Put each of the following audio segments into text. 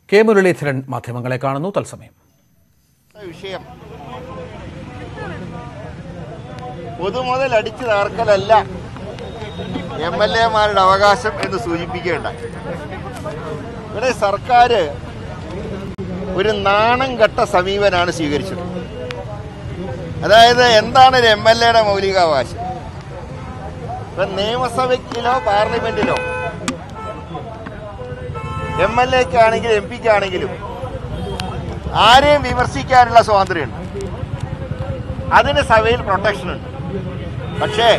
K Muraleedharan മാധ്യമങ്ങളെ കാണുന്നു തത്സമയം വിഷയം പൊതുമുതൽ അടിച്ചു തകർക്കലല്ല എം എൽ എമാരുടെ അവകാശം എന്ന് സൂചിപ്പിക്കുകയുണ്ടായി ഇവിടെ സർക്കാർ ഒരു നാണം കെട്ട സമീപനാണ് സ്വീകരിച്ചത് അതായത് എന്താണ് ഒരു എം എൽ എയുടെ മൗലികാവകാശം ഇപ്പൊ നിയമസഭയ്ക്കിലോ പാർലമെന്റിലോ എം എൽ എക്കാണെങ്കിലും എം പിക്കാണെങ്കിലും ആരെയും വിമർശിക്കാനുള്ള സ്വാതന്ത്ര്യമുണ്ട് അതിന് സഭയിൽ പ്രൊട്ടക്ഷൻ ഉണ്ട് പക്ഷേ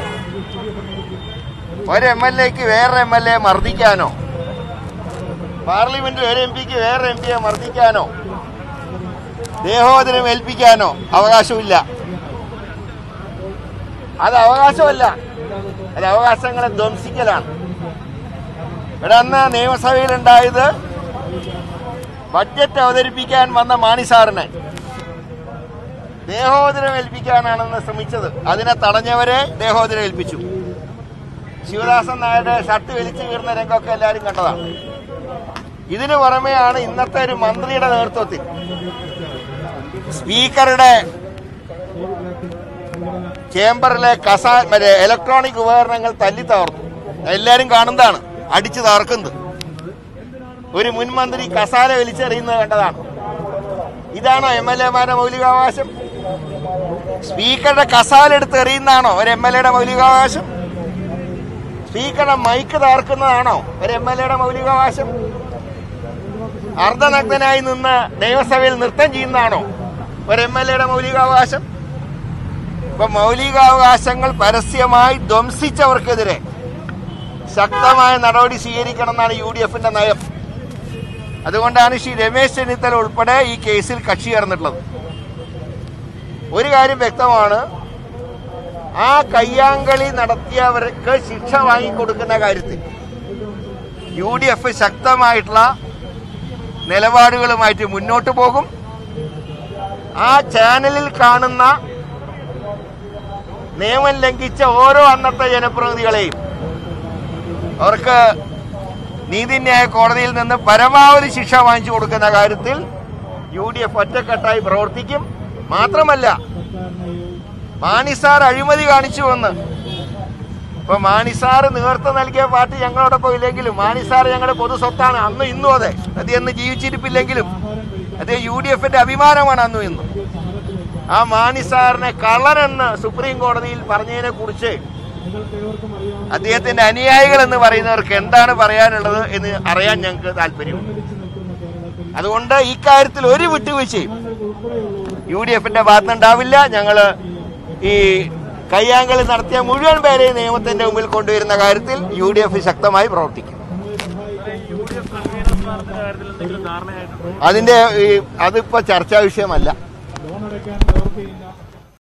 ഒരു എം എൽ എക്ക് വേറെ എം എൽ എ മർദ്ദിക്കാനോ പാർലമെന്റിൽ ഒരു എം പിക്ക് വേറെ എം പിയെ മർദ്ദിക്കാനോ ദേഹോദരം ഏൽപ്പിക്കാനോ അവകാശമില്ല അത് അവകാശമല്ല അത് അവകാശങ്ങളെ ധ്വംസിക്കലാണ് ഇവിടെ അന്ന് നിയമസഭയിലുണ്ടായത് ബഡ്ജറ്റ് അവതരിപ്പിക്കാൻ വന്ന മാണി സാറിനെ ദേഹോദരം ഏൽപ്പിക്കാനാണെന്ന് ശ്രമിച്ചത് അതിനെ തടഞ്ഞവരെ ദേഹോദരം ഏൽപ്പിച്ചു ശിവദാസൻ നായരുടെ ഷർട്ട് വലിച്ചു കീറുന്ന രംഗമൊക്കെ എല്ലാവരും കണ്ടതാണ് ഇതിനു പുറമെയാണ് ഇന്നത്തെ ഒരു മന്ത്രിയുടെ നേതൃത്വത്തിൽ സ്പീക്കറുടെ ചേംബറിലെ കസാ മറ്റേ ഇലക്ട്രോണിക് ഉപകരണങ്ങൾ തല്ലി തകർന്നു എല്ലാവരും കാണുന്നതാണ് അടിച്ചു തകർക്കുന്നത് ഒരു മുൻ മന്ത്രി കസാല വലിച്ചെറിയുന്നത് കണ്ടതാണ് ഇതാണോ എം എൽ എമാരുടെ മൗലികാവകാശം സ്പീക്കറുടെ കസാല എടുത്ത് എറിയുന്നതാണോ ഒരു എം എൽ എയുടെ മൗലികാവകാശം സ്പീക്കറുടെ മൈക്ക് തകർക്കുന്നതാണോ ഒരു എം എൽ എയുടെ മൗലികാവകാശം അർദ്ധനഗ്നനായി നിന്ന് നിയമസഭയിൽ നൃത്തം ചെയ്യുന്നതാണോ ഒരു എം എൽ എയുടെ മൗലികാവകാശം ഇപ്പൊ മൗലികാവകാശങ്ങൾ പരസ്യമായി ധ്വംസിച്ചവർക്കെതിരെ ശക്തമായ നടപടി സ്വീകരിക്കണം എന്നാണ് യു ഡി എഫിന്റെ നയം അതുകൊണ്ടാണ് ശ്രീ രമേശ് ചെന്നിത്തല ഉൾപ്പെടെ ഈ കേസിൽ കക്ഷി ചേർന്നിട്ടുള്ളത് ഒരു കാര്യം വ്യക്തമാണ് ആ കയ്യാങ്കളി നടത്തിയവർക്ക് ശിക്ഷ വാങ്ങിക്കൊടുക്കുന്ന കാര്യത്തിൽ യു ഡി എഫ് ശക്തമായിട്ടുള്ള നിലപാടുകളുമായിട്ട് മുന്നോട്ട് പോകും ആ ചാനലിൽ കാണുന്ന നിയമം ലംഘിച്ച ഓരോ അന്നത്തെ ജനപ്രതിനിധികളെയും അവർക്ക് നീതിന്യായ കോടതിയിൽ നിന്ന് പരമാവധി ശിക്ഷ വാങ്ങിച്ചു കൊടുക്കുന്ന കാര്യത്തിൽ യു ഡി എഫ് ഒറ്റക്കെട്ടായി പ്രവർത്തിക്കും മാത്രമല്ല മാണിസാർ അഴിമതി കാണിച്ചുവെന്ന് ഇപ്പൊ മാണിസാർ നേതൃത്വം നൽകിയ പാർട്ടി ഞങ്ങളോടൊപ്പം ഇല്ലെങ്കിലും മാണിസാർ ഞങ്ങളുടെ പൊതു സ്വത്താണ് അന്നും ഇന്നും അതെ അത് എന്ന് ജീവിച്ചിരിപ്പില്ലെങ്കിലും അത് യു ഡി എഫിന്റെ അഭിമാനമാണ് അന്നും ഇന്നും ആ മാണിസാറിനെ കള്ളനെന്ന് സുപ്രീം കോടതിയിൽ പറഞ്ഞതിനെ കുറിച്ച് അദ്ദേഹത്തിന്റെ അനുയായികൾ എന്ന് പറയുന്നവർക്ക് എന്താണ് പറയാനുള്ളത് എന്ന് അറിയാൻ ഞങ്ങൾക്ക് താല്പര്യമുണ്ട് അതുകൊണ്ട് ഇക്കാര്യത്തിൽ ഒരു വിട്ടുവീഴ്ചയും യു ഡി എഫിന്റെ ഭാഗത്തുനിന്നുണ്ടാവില്ല ഞങ്ങൾ ഈ കയ്യാങ്കളി നടത്തിയ മുഴുവൻ പേരെയും നിയമത്തിന്റെ മുമ്പിൽ കൊണ്ടുവരുന്ന കാര്യത്തിൽ യു ഡി എഫ് ശക്തമായി പ്രവർത്തിക്കും അതിന്റെ ഈ അതിപ്പോ ചർച്ചാ വിഷയമല്ല